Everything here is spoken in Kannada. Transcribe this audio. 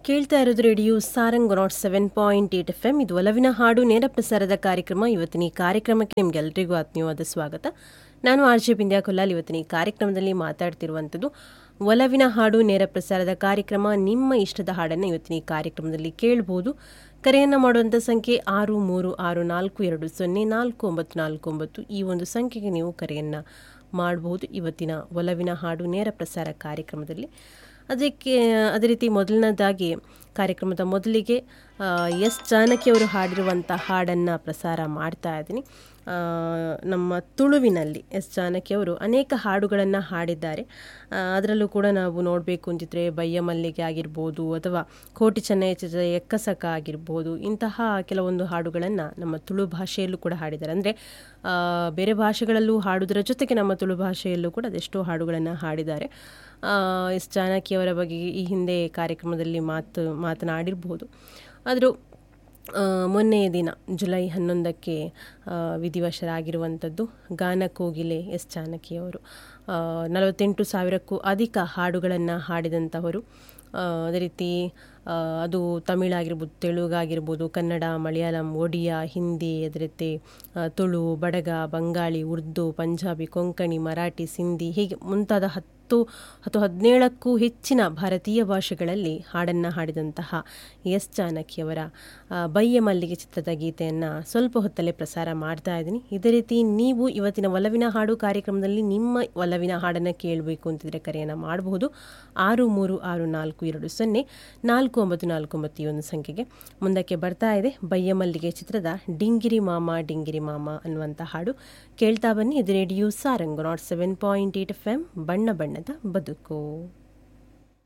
ಕೇಳ್ತಾ ಇರೋದು radio Sarang nought seven point eight F M ಇದು ಒಲವಿನ ಹಾಡು ನೇರ ಪ್ರಸಾರದ ಕಾರ್ಯಕ್ರಮ ಇವತ್ತಿನ ಈ ಕಾರ್ಯಕ್ರಮಕ್ಕೆ ನಿಮ್ಗೆಲ್ರಿಗೂ ಆತ್ಮೀಯವಾದ ಸ್ವಾಗತ ನಾನು ಆರ್ ಜೆ ಬಿಂದ್ಯಾ ಕೊಲ್ಲಾಲ್ ಇವತ್ತಿನ ಈ ಕಾರ್ಯಕ್ರಮದಲ್ಲಿ ಮಾತಾಡ್ತಿರುವಂಥದ್ದು ಒಲವಿನ ಹಾಡು ನೇರ ಪ್ರಸಾರದ ಕಾರ್ಯಕ್ರಮ ನಿಮ್ಮ ಇಷ್ಟದ ಹಾಡನ್ನು ಇವತ್ತಿನ ಈ ಕಾರ್ಯಕ್ರಮದಲ್ಲಿ ಕೇಳ್ಬೋದು ಕರೆಯನ್ನು ಮಾಡುವಂಥ ಸಂಖ್ಯೆ ಆರು ಮೂರು ಆರು ನಾಲ್ಕು ಎರಡು ಸೊನ್ನೆ ನಾಲ್ಕು ಒಂಬತ್ತು ನಾಲ್ಕು ಒಂಬತ್ತು ಈ ಒಂದು ಸಂಖ್ಯೆಗೆ ನೀವು ಕರೆಯನ್ನು ಮಾಡಬಹುದು ಇವತ್ತಿನ ಒಲವಿನ ಹಾಡು ನೇರ ಪ್ರಸಾರ ಕಾರ್ಯಕ್ರಮದಲ್ಲಿ ಅದಕ್ಕೆ ಅದೇ ರೀತಿ ಮೊದಲನೇದಾಗಿ ಕಾರ್ಯಕ್ರಮದ ಮೊದಲಿಗೆ ಆ, ಎಸ್ ಜಾನಕಿ ಅವರು ಹಾಡಿರುವಂಥ ಹಾಡನ್ನು ಪ್ರಸಾರ ಮಾಡ್ತಾ ಇದ್ದೀನಿ ಆ, ನಮ್ಮ ತುಳುವಿನಲ್ಲಿ ಎಸ್ ಜಾನಕಿ ಅವರು ಅನೇಕ ಹಾಡುಗಳನ್ನು ಹಾಡಿದ್ದಾರೆ ಆ, ಅದರಲ್ಲೂ ಕೂಡ ನಾವು ನೋಡಬೇಕು ಅಂತಿದ್ರೆ ಬಯ್ಯ ಮಲ್ಲಿಗೆ ಆಗಿರ್ಬೋದು ಅಥವಾ ಕೋಟಿ ಚೆನ್ನೈ ಚಿತ್ರದ ಎಕ್ಕಸಕ ಆಗಿರ್ಬೋದು ಇಂತಹ ಕೆಲವೊಂದು ಹಾಡುಗಳನ್ನು ನಮ್ಮ ತುಳು ಭಾಷೆಯಲ್ಲೂ ಕೂಡ ಹಾಡಿದ್ದಾರೆ ಅಂದರೆ ಬೇರೆ ಭಾಷೆಗಳಲ್ಲೂ ಹಾಡುವುದರ ಜೊತೆಗೆ ನಮ್ಮ ತುಳು ಭಾಷೆಯಲ್ಲೂ ಕೂಡ ಅದೆಷ್ಟೋ ಹಾಡುಗಳನ್ನು ಹಾಡಿದ್ದಾರೆ ಆ, ಎಸ್ ಜಾನಕಿಯವರ ಬಗ್ಗೆ ಈ ಹಿಂದೆ ಕಾರ್ಯಕ್ರಮದಲ್ಲಿ ಮಾತು ಮಾತನಾಡಿರ್ಬೋದು ಆದರೂ ಆ, ಮೊನ್ನೆಯ ದಿನ ಜುಲೈ ಹನ್ನೊಂದಕ್ಕೆ ಆ, ವಿಧಿವಶರಾಗಿರುವಂಥದ್ದು ಗಾನ ಕೋಗಿಲೆ ಎಸ್ ಜಾನಕಿಯವರು ಆ, ನಲವತ್ತೆಂಟು ಸಾವಿರಕ್ಕೂ ಅಧಿಕ ಹಾಡುಗಳನ್ನು ಹಾಡಿದಂಥವರು ಆ, ಅದೇ ರೀತಿ ಆ, ಅದು ತಮಿಳಾಗಿರ್ಬೋದು ತೆಲುಗಾಗಿರ್ಬೋದು ಕನ್ನಡ ಮಲಯಾಳಂ ಒಡಿಯಾ ಹಿಂದಿ ಅದೇ ರೀತಿ ಆ, ತುಳು ಬಡಗ ಬಂಗಾಳಿ ಉರ್ದು ಪಂಜಾಬಿ ಕೊಂಕಣಿ ಮರಾಠಿ ಸಿಂಧಿ ಹೀಗೆ ಮುಂತಾದ ಹತ್ತು ಅಥವಾ ಹದಿನೇಳಕ್ಕೂ ಹೆಚ್ಚಿನ ಭಾರತೀಯ ಭಾಷೆಗಳಲ್ಲಿ ಹಾಡನ್ನು ಹಾಡಿದಂತಹ ಎಸ್ ಜಾನಕಿಯವರ ಆ, ಬಯ್ಯ ಮಲ್ಲಿಗೆ ಚಿತ್ರದ ಗೀತೆಯನ್ನು ಸ್ವಲ್ಪ ಹೊತ್ತಲ್ಲೇ ಪ್ರಸಾರ ಮಾಡ್ತಾ ಇದ್ದೀನಿ ಇದೇ ರೀತಿ ನೀವು ಇವತ್ತಿನ ಒಲವಿನ ಹಾಡು ಕಾರ್ಯಕ್ರಮದಲ್ಲಿ ನಿಮ್ಮ ಒಲವಿನ ಹಾಡನ್ನು ಕೇಳಬೇಕು ಅಂತಿದ್ರೆ ಕರೆಯನ್ನು ಮಾಡಬಹುದು ಆರು ಮೂರು ಆರು ನಾಲ್ಕು ಎರಡು ಸೊನ್ನೆ ನಾಲ್ಕು ಒಂಬತ್ತು ನಾಲ್ಕು ಒಂಬತ್ತು ಈ ಒಂದು ಸಂಖ್ಯೆಗೆ ಮುಂದಕ್ಕೆ ಬರ್ತಾ ಇದೆ ಬಯ್ಯ ಮಲ್ಲಿಗೆ ಚಿತ್ರದ ಡಿಂಗಿರಿ ಮಾಮ ಡಿಂಗಿರಿ ಮಾಮ ಅನ್ನುವಂಥ ಹಾಡು ಕೇಳ್ತಾ ಬನ್ನಿ ಇದು radio Sarang nought seven point eight F M ಬಣ್ಣ ಬಣ್ಣದ ಬದುಕು